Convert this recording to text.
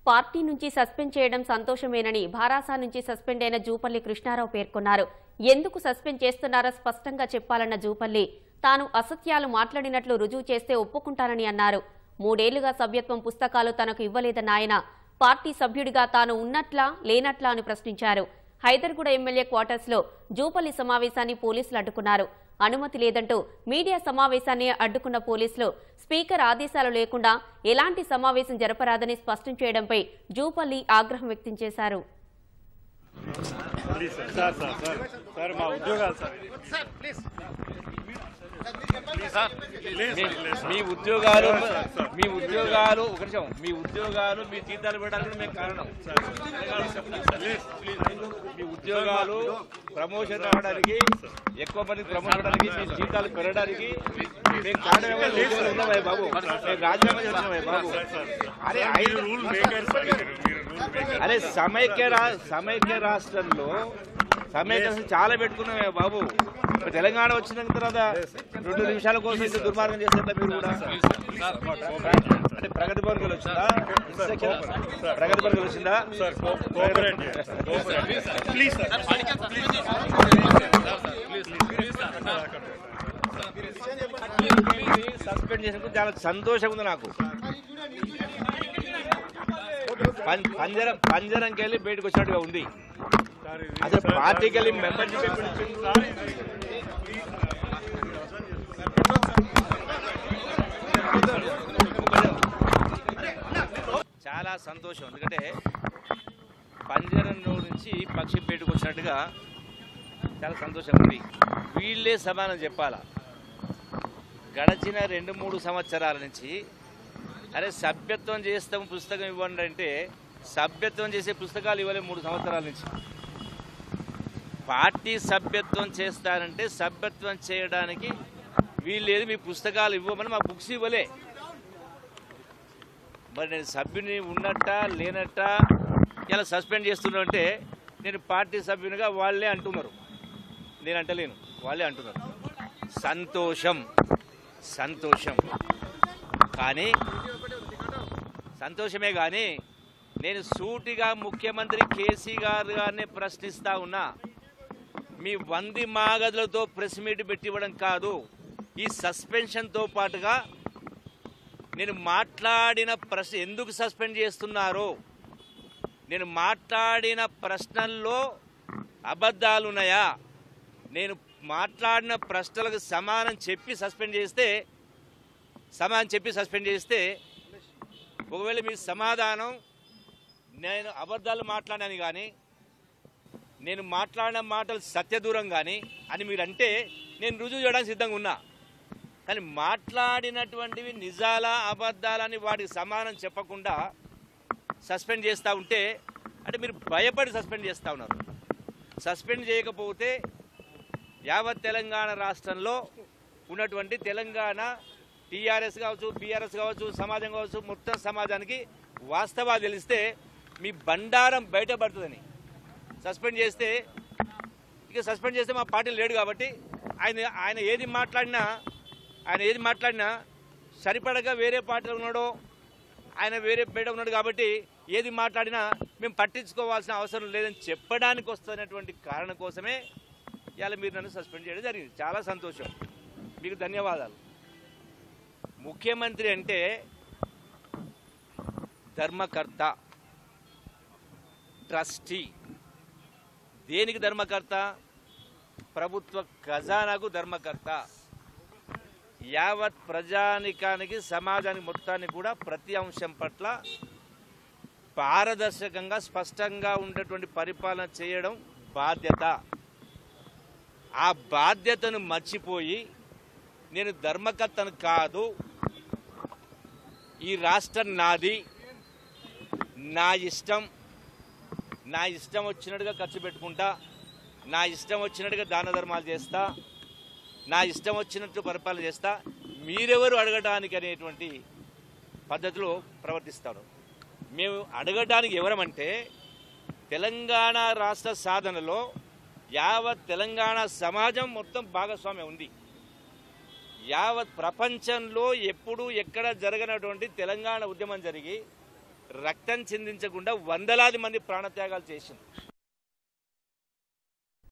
Party నుంచి suspend చేయడం సంతోషమేనని భారాసా నుంచి సస్పెండ్ అయిన జూపల్లి కృష్ణారావు పేర్కొన్నారు ఎందుకు సస్పెండ్ చేస్తున్నారో స్పష్టంగా చెప్పాలన్న జూపల్లి తాను అసత్యాలు మాట్లాడినట్లు రుజువు చేస్తే ఒప్పుకుంటానని అన్నారు మూడేళ్లుగా సభ్యత్వం పుస్తకాలు తనకు ఇవ్వలేదన్న ఆయన పార్టీ సభ్యుడిగా తాను ఉన్నట్లా లేనట్లా అని ప్రశ్నించారు హైదర్గూడ ఎమ్మెల్యే క్వార్టర్స్ లో జూపల్లి సమావేశాన్ని పోలీసులు అడ్డుకున్నారు అనుమతి లేదంటూ మీడియా సమావేశాన్ని అడ్డుకున్న పోలీసులు స్పీకర్ ఆదేశాలు లేకుండా ఎలాంటి సమావేశం జరపరాదని స్పష్టం చేయడంపై జూపల్లి ఆగ్రహం వ్యక్తం చేశారు please sir sir sir sir sir మా ఉద్యోగాలు సార్ సార్ ప్లీజ్ మీ- సార్ ప్లీజ్ సార్ మీ ఉద్యోగాలు సార్, సార్. మీ ఉద్యోగాలు ఒక నిమిషం మీ ఉద్యోగాలు మీ జీతాలు పెట్టడానికి మేము కారణం ప్లీజ్ ప్లీజ్ మీ ఉద్యోగాలు ప్రమోషన్ రావడానికి ఎక్కువ మంది ప్రమోషన్ అవడానికి మీ జీతాలు పెరగడానికి మేము కారణం ఎవరు? ఉద్యోగాలు ఉన్నామా బాబు మేము రాజీనామా చేస్తున్నామా బాబు సార్ సార్ అరే మీరు ఐదు రూల్ మేకర్ సార్ మీరు మీరు రూల్ మేకర్ అరే సమైక్య రా- సమైక్య రాష్ట్రంలో సమైక్య రాష్ట్రం చాలా పెట్టుకున్నామే బాబు ఇప్పుడు తెలంగాణ వచ్చిన తర్వాత రెండు నిమిషాల కోసం ఇంత దుర్మార్గం చేస్తారు మీరు కూడా అంటే ప్రగతి వర్గాలు వచ్చిందా ప్రగతి వర్గాలు వచ్చిందా సార్ కో- కోఆపరేట్ చేయండి sir cooperate please sir suspend చేసినందుకు చాలా సంతోషంగా ఉంది నాకు పం- పంజరం పంజరంకి వెళ్ళి బయటకు వచ్చినట్టుగా ఉంది సార్ ఇది అసలు సార్, పార్టీకి వెళ్ళి సార్, మెంబర్షిప్ ఎప్పుడు ఇచ్చింది? సార్ ఇది చాలా సంతోషం ఎందుకంటే పంజరంలో నుంచి పక్షి బయటకు వచ్చినట్టుగా చాలా సంతోషం ఉంది వీళ్ళే సమానం చెప్పాలా గడచిన రెండు మూడు సంవత్సరాల నుంచి అరే సభ్యత్వం చేస్తాం పుస్తకం ఇవ్వండి అంటే సభ్యత్వం చేసే పుస్తకాలు ఇవ్వలే మూడు సంవత్సరాల నుంచి పార్టీ సభ్యత్వం చేస్తారంటే సభ్యత్వం చేయడానికి వీళ్ళేది మీ పుస్తకాలు ఇవ్వమని మా బుక్స్ ఇవ్వలే మరి నేను సభ్యుని ఉన్నట్ట లేనట్ట ఇలా సస్పెండ్ చేస్తున్నా అంటే నేను పార్టీ సభ్యునిగా వాళ్ళే అంటున్నారు నేను అంటలేను వాళ్ళే అంటున్నారు సంతోషం సంతోషం కానీ సంతోషమే కానీ నేను సూటిగా ముఖ్యమంత్రి కేసీ గారు గారిని ప్రశ్నిస్తా ఉన్నా మీ వంది మాగదులతో ప్రెస్ మీట్ పెట్టివ్వడం కాదు ఈ సస్పెన్షన్తో పాటుగా నేను మాట్లాడిన ప్రశ్న ఎందుకు సస్పెండ్ చేస్తున్నారు నేను మాట్లాడిన ప్రశ్నల్లో అబద్ధాలున్నాయా నేను మాట్లాడిన ప్రశ్నలకు సమానం చెప్పి సస్పెండ్ చేస్తే సమానం చెప్పి సస్పెండ్ చేస్తే ఒకవేళ మీ సమాధానం నేను అబద్ధాలు మాట్లాడాను కానీ నేను మాట్లాడిన మాటలు సత్యదూరం కానీ అని మీరు అంటే నేను రుజువు చేయడానికి సిద్ధంగా ఉన్నా కానీ మాట్లాడినటువంటివి నిజాలా అబద్ధాలని వాటికి సమానం చెప్పకుండా సస్పెండ్ చేస్తూ ఉంటే అంటే మీరు భయపడి సస్పెండ్ చేస్తూ ఉన్నారు సస్పెండ్ చేయకపోతే యావత్ తెలంగాణ రాష్ట్రంలో ఉన్నటువంటి తెలంగాణ టీఆర్ఎస్ కావచ్చు బీఆర్ఎస్ కావచ్చు సమాజం కావచ్చు మొత్తం సమాజానికి వాస్తవాలు తెలిస్తే మీ బండారం బయటపడుతుందని సస్పెండ్ చేస్తే ఇక సస్పెండ్ చేస్తే మా పార్టీ లేడు కాబట్టి ఆయన ఆయన ఏది మాట్లాడినా ఆయన ఏది మాట్లాడినా సరిపడగా వేరే పార్టీలో ఉన్నాడో ఆయన వేరే బయట ఉన్నాడు కాబట్టి ఏది మాట్లాడినా మేము పట్టించుకోవాల్సిన అవసరం లేదని చెప్పడానికి వస్తున్నటువంటి కారణం కోసమే ఇవాళ మీరు నన్ను సస్పెండ్ చేయడం జరిగింది చాలా సంతోషం మీకు ధన్యవాదాలు ముఖ్యమంత్రి అంటే ధర్మకర్త ట్రస్టీ దేనికి ధర్మకర్త ప్రభుత్వ ఖజానాకు ధర్మకర్త యావత్ ప్రజానికానికి సమాజానికి మొత్తానికి కూడా ప్రతి అంశం పట్ల పారదర్శకంగా స్పష్టంగా ఉండేటువంటి పరిపాలన చేయడం బాధ్యత ఆ బాధ్యతను మర్చిపోయి నేను ధర్మకర్తను కాదు ఈ రాష్ట్రం నాది నా ఇష్టం నా ఇష్టం వచ్చినట్టుగా ఖర్చు పెట్టుకుంటా నా ఇష్టం వచ్చినట్టుగా దాన ధర్మాలు చేస్తా నా ఇష్టం వచ్చినట్టు పరిపాలన చేస్తా మీరెవరు అడగడానికి అనేటువంటి పద్ధతిలో ప్రవర్తిస్తాడు మేము అడగడానికి ఎవరమంటే తెలంగాణ రాష్ట్ర సాధనలో యావత్ తెలంగాణ సమాజం మొత్తం భాగస్వామ్యం ఉంది యావత్ ప్రపంచంలో ఎప్పుడు ఎక్కడ జరగనటువంటి తెలంగాణ ఉద్యమం జరిగి రక్తం చిందించకుండా వందలాది మంది ప్రాణత్యాగాలు చేసింది